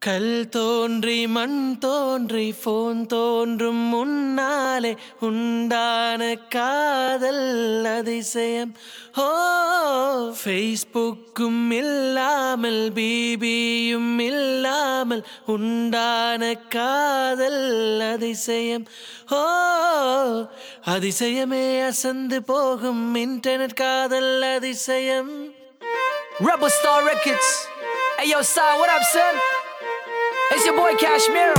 கல் தோன்றி மண் தோன்றி போன் தோன்றும் முன்னாலே உண்டான காதல் அதிசயம் ஓ ஃபேஸ்புக்கும் இல்லாமல் பிபியும் இல்லாமல் உண்டான காதல் அதிசயம் ஓ அதிசயமே அசந்து போகும் இன்டர்நெட் காதல் அதிசயம் Rebel Star Records. Hey yo, son, what up, son? It's your boy Cashmere.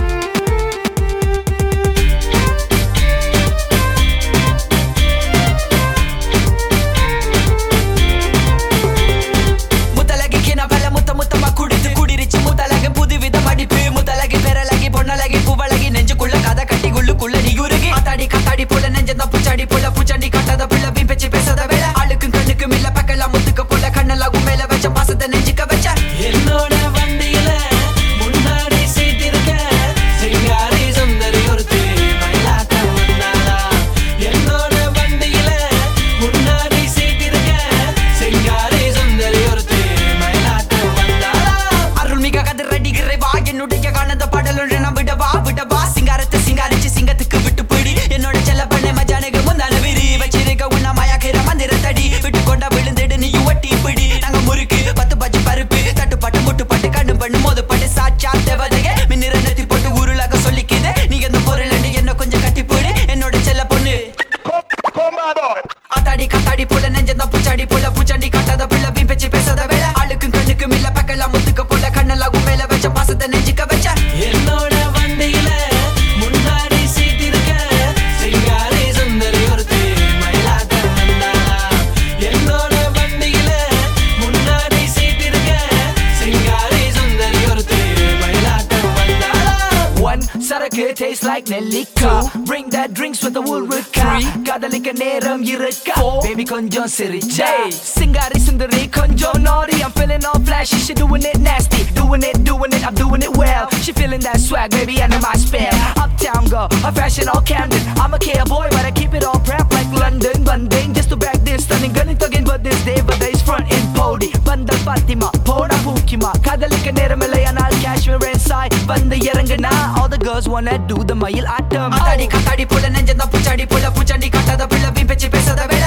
Muthalagi கிணவல முத்த முத்தமா குடித்து குடிரிச்சு முத்தலகு புதுவித மடிப்பு முத்தலகி பெறலகி பொன்னலகி பூவலகி நெஞ்சுக்குள்ள கதை கட்டி குள்ளுக்குள்ள நீ உருகி காத்தாடி காத்தாடி போல நெஞ்சந்த பூச்சாடி போல பூச்சாண்டி கட்டத பிள்ள பிம்பச்சு பேசாத வேலை ஆளுக்கும் கண்ணுக்கும் இல்ல பக்கலாம் முத்துக்க போல கண்ணெல்லாம் மேல வச்ச பாசத்தை நெஞ்சுக்க வச்ச என்னோட வண்டியில முன்னாடி சீட் இருக்க சிங்காரி சுந்தரி ஒருத்தி மயிலாட்ட வந்தாளா என்னோட வண்டியில முன்னாடி சீட் இருக்க சிங்காரி சுந்தரி ஒருத்தி மயிலாட்ட வந்தாளா அருள்மிக கதிர் அடிக்கிற வா என்னுடைய காணந்த பாடலொன்று நான் விடவா விடவா சிங்காரத்தை சிங்காரிச்சு சிங்கத்துக்கு விட்டு பிடி என்னோட செல்ல பண்ணை மஜானுக்கு முந்தான விரி வச்சிருக்க உன்ன மயாக்கிற மந்திர தடி விட்டு கொண்டா விழுந்துடு நீ ஒட்டி பிடி நாங்க முறுக்கு பத்து பஜ்ஜி பருப்பு தட்டுப்பாட்டு முட்டுப்பாட்டு கண்ணு பண்ணு மோது பட்டு சாச்சா தேவதைய மின்னிற நெத்தி போட்டு உருளாக சொல்லிக்குது நீ எந்த பொருள் என்ன கொஞ்சம் கட்டி போடு என்னோட செல்ல பொண்ணு ஆத்தாடி காத்தாடி போல நெஞ்சந்த பூச்சாடி போல பூச்சாண்டி காட்டாத பிள்ளை பிம்பச்சு பேசாத வேலை ஆளுக்கும் கண்ணுக்கும் இல்ல பக்கலாம் முத்துக்க போல கண்ணெல்லாம் மேல வச்ச பாசத்தை நெஞ்சுக்க வச்ச என்னோட வண்டியில முன்னாடி சீட் இருக்க சிங்காரி சுந்தரி ஒருத்தி மயிலாட்ட வந்தாளா என்னோட வண்டியில முன்னாடி சீட் இருக்க சிங்காரி சுந்தரி ஒருத்தி மயிலாட்ட வந்தாளா One சரக்கு taste like நெல்லிக்கா Bring that drinks with the wool இருக்கா காதலிக்க நேரம் இருக்கா Baby கொஞ்சம் சிரிச்சே சிங்காரி சுந்தரி கொஞ்சம் naughty I'm feeling all flashy she doing it nasty Doing it, doing it, I'm doing it well She feeling that swag, baby, under my spell Uptown girl, her fashion all Camden I'm a care boy, but I keep it all prep like London Bunding, just to back this stunning Gunning thugging, but this day, but there's front in Pody Bandal Fatima, போடா பூக்கிமா காதலிக்க நேரமில்லை ஆனால் Kashmir inside வந்து இறங்குனா all the girls wanna do the மயில் ஆட்டம் ஆத்தாடி காத்தாடி போல நெஞ்சந்த பூச்சாடி போல பூச்சாண்டி காட்டாத பிள்ளை பிம்பச்சு பேசாத